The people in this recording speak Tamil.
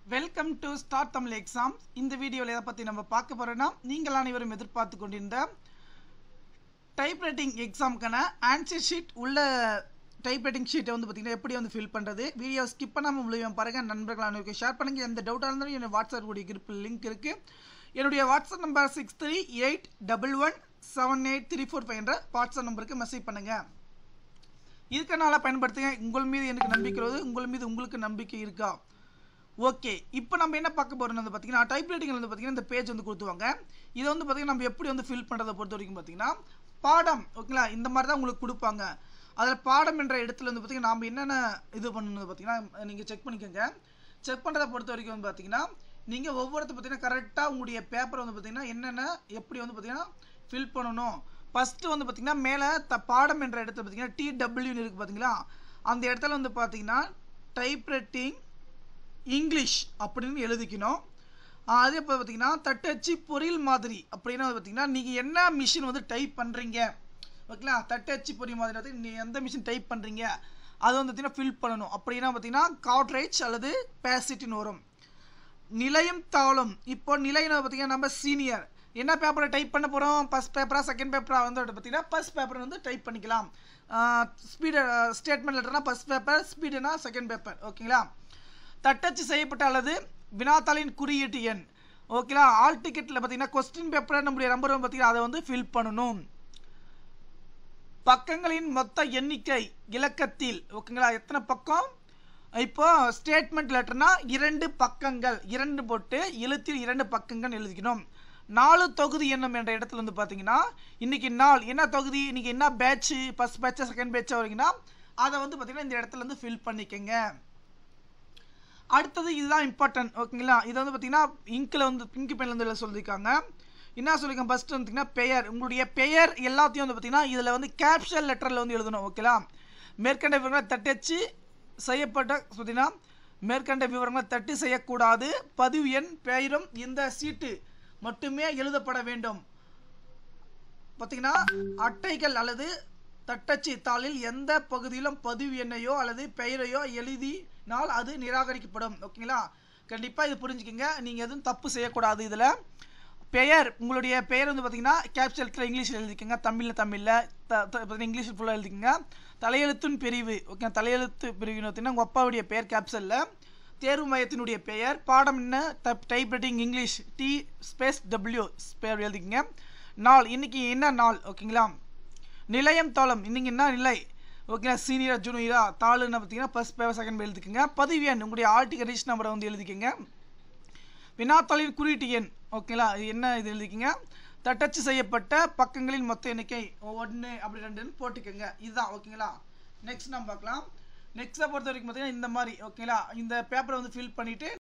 welcome to start Tamil exam இந்த வீடியோவில் எதை பற்றி நம்ம பார்க்க போகிறோன்னா நீங்கள் அனைவரும் எதிர்பார்த்து கொண்டிருந்த டைப்ரைட்டிங் எக்ஸாமுக்கான ஆன்சர் ஷீட் உள்ள டைப்ரைட்டிங் ஷீட்டை வந்து பார்த்தீங்கன்னா எப்படி வந்து ஃபில் பண்ணுறது வீடியோ ஸ்கிப் பண்ணாமல் முழுவதும் பாருங்கள் நண்பர்கள் அனைவருக்கும் ஷேர் பண்ணுங்கள் எந்த டவுட்டாக இருந்தாலும் என்னோட வாட்ஸ்அப் கூடிய குரூப்பில் லிங்க் இருக்குது என்னுடைய WhatsApp number six three eight double one seven eight three four five என்ற வாட்ஸ்அப் நம்பருக்கு மெசேஜ் பண்ணுங்கள் இருக்கனால பயன்படுத்துங்க உங்கள் மீது எனக்கு நம்பிக்கை உள்ளது உங்கள் மீது உங்களுக்கு நம்பிக்கை இருக்கா ஓகே இப்போ நம்ம என்ன பார்க்க போகிறோம் வந்து பார்த்தீங்கன்னா டைப்ரைட்டிங்கில் வந்து பார்த்தீங்கன்னா இந்த பேஜ் வந்து கொடுத்துவாங்க இதை வந்து பார்த்தீங்கன்னா நம்ம எப்படி வந்து ஃபில் பண்ணுறதை பொறுத்த வரைக்கும் பார்த்தீங்கன்னா பாடம் ஓகேங்களா இந்த மாதிரி தான் உங்களுக்கு கொடுப்பாங்க அதில் பாடம் என்ற இடத்துல வந்து பார்த்தீங்கன்னா நாம் என்னென்ன இது பண்ணணும் பார்த்தீங்கன்னா நீங்கள் செக் பண்ணிக்கோங்க செக் பண்ணுறதை பொறுத்த வரைக்கும் வந்து பார்த்தீங்கன்னா நீங்கள் ஒவ்வொருத்த பார்த்தீங்கன்னா கரெக்டாக உங்களுடைய பேப்பரை வந்து பார்த்தீங்கன்னா என்னென்ன எப்படி வந்து பார்த்தீங்கன்னா ஃபில் பண்ணணும் ஃபஸ்ட்டு வந்து பார்த்தீங்கன்னா மேலே த பாடம் என்ற இடத்துல பார்த்தீங்கன்னா டிடபிள்யூன்னு இருக்குது பார்த்தீங்களா அந்த இடத்துல வந்து பார்த்தீங்கன்னா டைப்ரைட்டிங் இங்கிலீஷ் அப்படின்னு எழுதிக்கணும் ஆஹ் அதே போல் பார்த்தீங்கன்னா தட்டச்சு பொறியில் மாதிரி அப்படின்னா வந்து பார்த்தீங்கன்னா நீங்கள் என்ன மிஷின் வந்து டைப் பண்ணுறீங்க ஓகேங்களா தட்டச்சு பொறி மாதிரி வந்து நீ எந்த மிஷின் டைப் பண்ணுறீங்க அது வந்து பார்த்தீங்கன்னா ஃபில் பண்ணணும் அப்படின்னா பார்த்தீங்கன்னா காட்ரேஜ் அல்லது பேசிட்டின்னு வரும் நிலையம் தாளம் இப்போ நிலையம் பார்த்தீங்கன்னா நம்ம சீனியர் என்ன பேப்பரை டைப் பண்ண போகிறோம் ஃபஸ்ட் பேப்பரா செகண்ட் பேப்பரா வந்து பார்த்தீங்கன்னா ஃபஸ்ட் பேப்பர் வந்து டைப் பண்ணிக்கலாம் ஸ்பீடு ஸ்டேட்மெண்ட் லெட்டர்னா ஃபஸ்ட் பேப்பர் ஸ்பீடுனா செகண்ட் பேப்பர் ஓகேங்களா தட்டச்சு செய்யப்பட்ட அல்லது வினாத்தாளின் குறியீட்டு எண் ஓகேங்களா ஆல் டிக்கெட்டில் பார்த்தீங்கன்னா கொஸ்டின் பேப்பரை நம்முடைய நம்பர் பார்த்தீங்கன்னா அதை வந்து ஃபில் பண்ணணும் பக்கங்களின் மொத்த எண்ணிக்கை இலக்கத்தில் ஓகேங்களா எத்தனை பக்கம் இப்போ ஸ்டேட்மெண்ட் லெட்டர்னா இரண்டு பக்கங்கள் இரண்டு போட்டு எழுத்தில் இரண்டு பக்கங்கள் எழுதிக்கணும் நாலு தொகுதி எண்ணம் என்ற இடத்துல வந்து பார்த்தீங்கன்னா இன்னைக்கு நாள் என்ன தொகுதி இன்னைக்கு என்ன பேட்ச்சு ஃபஸ்ட் பேட்சா செகண்ட் பேட்சா வரீங்கன்னா அதை வந்து பார்த்தீங்கன்னா இந்த இடத்துல வந்து ஃபில் பண்ணிக்கங்க அடுத்தது இதுதான் இம்பார்ட்டன்ட் ஓகேங்களா இதை வந்து பார்த்தீங்கன்னா இங்கில் வந்து பிங்க் பென்ல வந்து எழுத சொல்லியிருக்காங்க என்ன சொல்லியிருக்காங்க ஃபஸ்ட்டு வந்துட்டிங்கன்னா பெயர் உங்களுடைய பெயர் எல்லாத்தையும் வந்து பார்த்தீங்கன்னா இதில் வந்து கேப்ஷன் லெட்டரில் வந்து எழுதணும் ஓகேங்களா மேற்கண்ட விவரங்களை தட்டச்சு செய்யப்பட்ட பார்த்தீங்கன்னா மேற்கண்ட விவரங்களை தட்டு செய்யக்கூடாது பதிவு எண் பெயரும் இந்த சீட்டு மட்டுமே எழுதப்பட வேண்டும் பார்த்தீங்கன்னா அட்டைகள் அல்லது தட்டச்சு தாளில் எந்த பகுதியிலும் பதிவு எண்ணையோ அல்லது பெயரையோ எழுதினால் அது நிராகரிக்கப்படும் ஓகேங்களா கண்டிப்பாக இது புரிஞ்சுக்கங்க நீங்கள் எதுவும் தப்பு செய்யக்கூடாது இதில் பெயர் உங்களுடைய பெயர் வந்து பார்த்தீங்கன்னா கேப்சல் இங்கிலீஷில் எழுதிக்கங்க தமிழில் தமிழில் த பார்த்தீங்கன்னா இங்கிலீஷ் ஃபுல்லாக எழுதிக்கங்க தலையெழுத்தின் பிரிவு ஓகே தலையெழுத்து பிரிவுன்னு பார்த்தீங்கன்னா உங்கள் அப்பாவுடைய பெயர் கேப்சலில் தேர்வு மையத்தினுடைய பெயர் பாடம் என்ன typewriting English T space W பெயர் எழுதிக்கங்க நாள் இன்னைக்கு என்ன நாள் ஓகேங்களா நிலையம் தாளம் இன்னைக்கு என்ன நிலை ஓகேங்களா சீனியரா ஜூனியரா தாளுன்னு பார்த்தீங்கன்னா ஃபர்ஸ்ட் பேப்பர் செகண்ட் பேர் எழுதிக்கங்க பதிவு எண் உங்களுடைய ஆர்டிகல் ரிஜிஸ்ட் நம்பரை வந்து எழுதிக்கங்க வினாத்தாளின் குறியீட்டு எண் ஓகேங்களா இது என்ன இது எழுதிக்கங்க தட்டச்சு செய்யப்பட்ட பக்கங்களின் மொத்த எண்ணிக்கை ஒன்று அப்படி ரெண்டுன்னு போட்டுக்கோங்க இதுதான் ஓகேங்களா நெக்ஸ்ட் நம்ம பார்க்கலாம் நெக்ஸ்ட்டை பொறுத்த வரைக்கும் பார்த்தீங்கன்னா இந்த மாதிரி ஓகேங்களா இந்த பேப்பரை வந்து ஃபில் பண்ணிவிட்டு